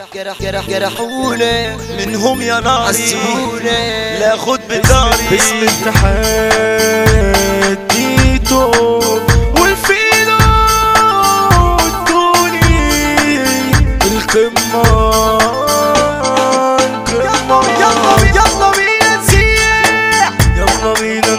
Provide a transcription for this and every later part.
جرح جرح جرحونا منهم يا ناري عذبونا لا خد بداري اسم اتحاد تيتو والفيلو الدوني القمة القمة يلا يلا بينا نسيح يلا بينا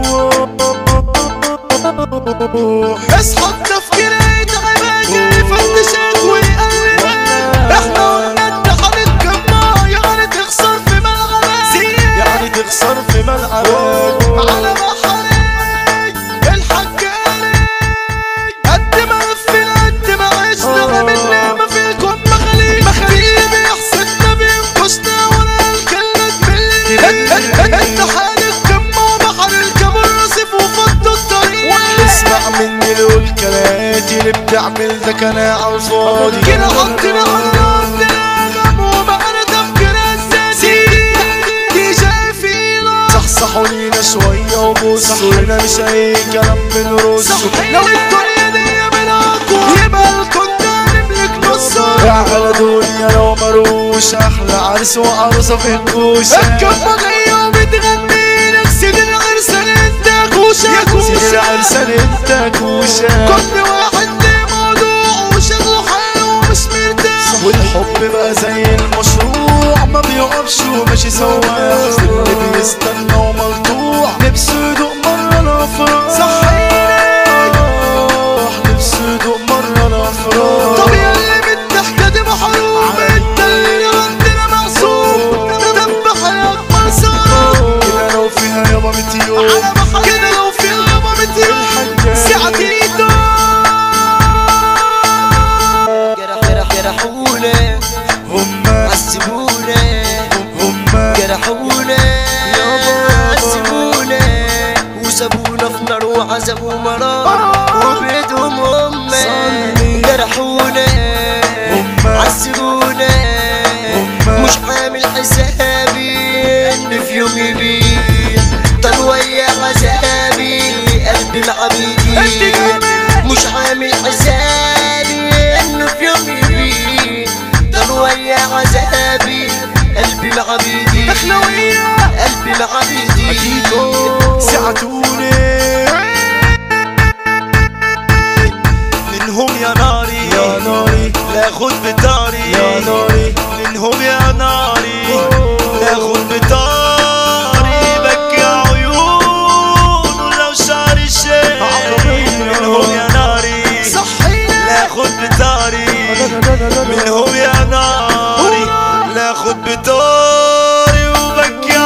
نروح اصحى التفكير تعبك يفتشك ويقلبك احنا قلنا انت هنتجمع يعني تخسر في ملعبك يعني تخسر في ملعبك على بحري الحجاري قد ما قفل قد ما عشنا غمنا ما فيكم مخلي مخلي بيحسدنا بينقصنا ولا الكلمة باللي انت حالك كم بحر الكبر رصيف وفضوا الطريق اسمع مني الكلات اللي بتعمل ده كان على الفاضي كده حطنا على الارض الغم وبقى تفكير اساسي دي شايفينا صحصحوا لينا شوية وبصوا لنا مش أي كلام بنرصه لو الدنيا دي بلاكوا يبقى الكنا نملك نصها على دنيا لو مروش أحلى عرس وعروسة في الكوشة الكفة جاية وبتغني لك سيد العرسان انت كوشة يا سيد كوشة العرسان انت كوشة كل واحد ليه موضوع وشغله حلو ومش مرتاح والحب بقى زي المشروع ما بيقفش وماشي سواح اللي بيستنى وملطوع نفسه يدوق مرة الأفراح صحيح نفسه يدوق مرة الأفراح طب يا اللي بالضحكة دي محروم انت اللي عندنا معصوم دم حياك مرسوم كده لو فيها يابا متيون على بحر كده لو في غابة متيون ساعتين جرح جرح جرحونا هما عذبونا هما جرحونا عذبونا وسابونا في نار وعذبوا مرار وبيدهم هم جرحونا عذبونا مش عامل حسابي ان في يوم يبيع ضل ويا عذابي قلبي مع بيدي مش عامل حسابي انه في يوم يبيع ضل ويا عذابي قلبي مع بيدي احنا وياه قلبي مع بيدي ساعتوني منهم يا ناري يا ناري لا خد بداري يا ناري منهم يا ناري لا خد بداري بكي عيون ولو شعر الشيء منهم يا ناري صحينا لا خد بداري منهم يا ناري لا خد بداري وبكي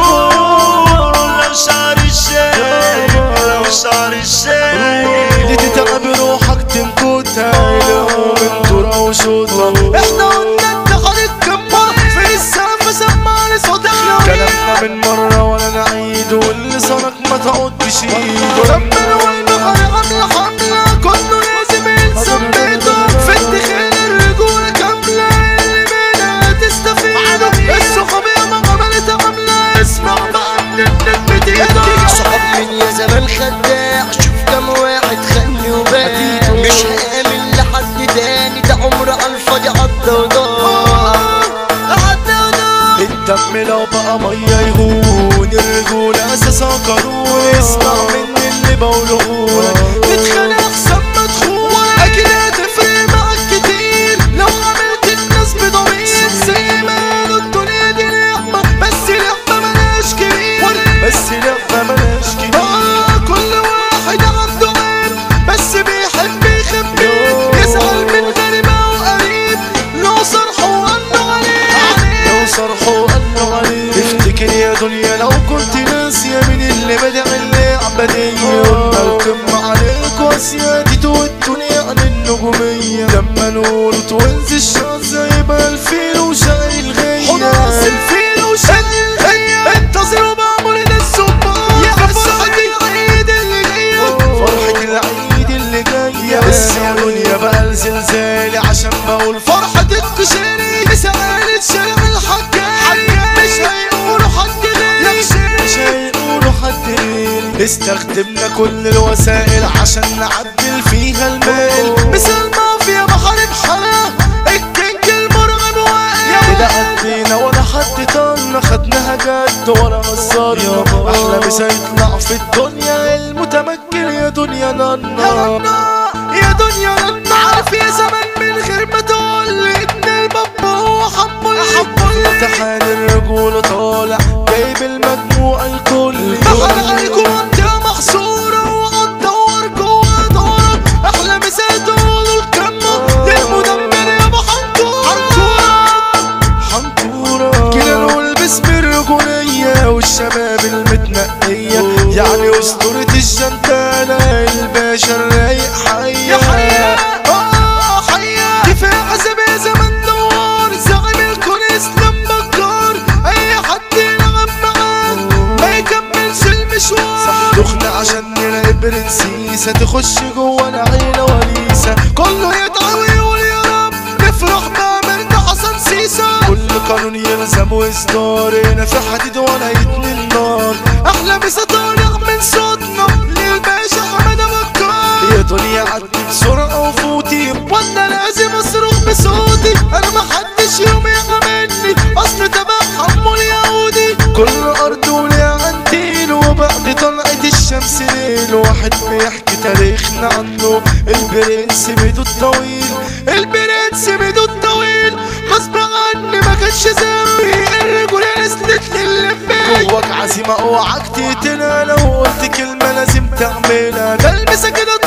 عيون ولو شعر الشيء ولو شعر الشيء اللي تتعب روحك تنكتها لهم انتوا روشوطة احنا قلنا انت هنتكمر في السقف سمعني صوت كلامنا من مرة ولا نعيد واللي صنك ما تعدش ايده لما والبحر عاملة حملة كله لازم يلزم بيته في الدخيل الرجولة كاملة اللي منها تستفيدوا الصحاب ياما عملت عاملة اسمع بقى من النجم تيجي صحاب من يا زمان خداع شوف كم واحد خلني وباع مش هآمن لحد تاني ده عمر على الفاضي عدى وضاع عدى وضاع الدم لو بقى مية يهون الرجولة اساسها قانون اسمع مني اللي بقولهولك تتخانق احسن ما تخون اكيد هتفرق معاك كتير لو عملت الناس بضمير زي ما قالوا الدنيا دي لعبة بس لعبة ملهاش كبير بس لعبة ملاش كتير آه كل واحد عنده عيب بس بيحب يخبي يزعل من غريب او قريب لو صرحه وقالوا عليه لو صرحوا قالوا عليه افتكر يا دنيا لو كنت ناسية من اللي بدع اللعبة دي قلنا القمة عليك واسيادي والدنيا عن النجومية لما نقول توينز الشاذة يبقى الفيل وشغل الغية حراس الفيل وشد الغية انتصروا معمول للسبار يا فرحة العيد اللي جاية فرحة العيد اللي جاية بس يا دنيا بقى الزلزال عشان بقول فرحة الكشري سألت شارع الحكاية مش هيقولوا حد غيري مش هيقولوا حد غيري استخدمنا كل الوسائل عشان نعدل فيها المال مثل ما في بحر بحرة الكينج المرغب واقف حد ولا غزار يابا احلى مسا يطلع في الدنيا المتمكن يا دنيا نانا يا دنيا لما عارف يا زمن من غير ما تقول لي ان البابا حبه حبه امتحان الرجولة طالع جايب المجموع الكل دخل عليكم منطقة محصورة وهتدور جوا دورك احلى مثال تقولوا الكلمة للمدمر يابا حنطورة حنطورة كده نقول باسم الرجولية والشباب المتنقية يعني أسطورة الجنتانة الباشا الرايق يا حيا حيا اه حيا كفاية عذاب يا زمن دوار زعيم الكون اسلام بكار اي حد يلعب معاه ما يكملش المشوار دخنا عشان نلاقي برنسيسة تخش جوه العيلة وليسة كله يدعي ويقول يا رب نفرح بأميرنا حسن سيسة كل قانون يلزم وإصدار هنا في حديد ولا يتني النار احلى مسا طالع من صوتنا للباشا حمد بكار يا دنيا عدي بسرعة وفوتي وانا لازم اصرخ بصوتي انا محدش يوم يغمني اصل تبع حمو اليهودي كل أرض وليها عنتيل وبعد طلعت الشمس ليل واحد بيحكي تاريخنا عنه البرنس بيدو الطويل البرنس بيدو الطويل غصب عني ما كانش ذنبي الرجولة نزلت للي فيا جواك عزيمة اوعك تقتلها لو قلت كلمة لازم تعملها بلبسها كده